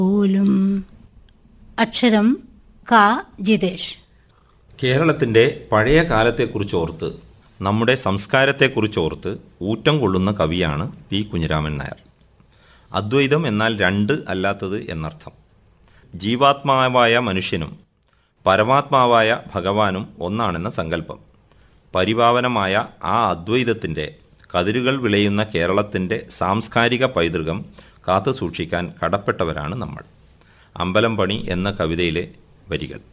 പോലും അക്ഷരം ക ജിതേഷ് കേരളത്തിൻ്റെ പഴയ കാലത്തെക്കുറിച്ച് ഓർത്ത് നമ്മുടെ സംസ്കാരത്തെക്കുറിച്ച് ഓർത്ത് ഊറ്റം കൊള്ളുന്ന കവിയാണ് പി കുഞ്ഞിരാമൻ നായർ അദ്വൈതം എന്നാൽ രണ്ട് അല്ലാത്തത് എന്നർത്ഥം ജീവാത്മാവായ മനുഷ്യനും പരമാത്മാവായ ഭഗവാനും ഒന്നാണെന്ന സങ്കല്പം പരിപാവനമായ ആ അദ്വൈതത്തിൻ്റെ കതിരുകൾ വിളയുന്ന കേരളത്തിൻ്റെ സാംസ്കാരിക പൈതൃകം കാത്തുസൂക്ഷിക്കാൻ കടപ്പെട്ടവരാണ് നമ്മൾ അമ്പലം പണി എന്ന കവിതയിലെ വരികൾ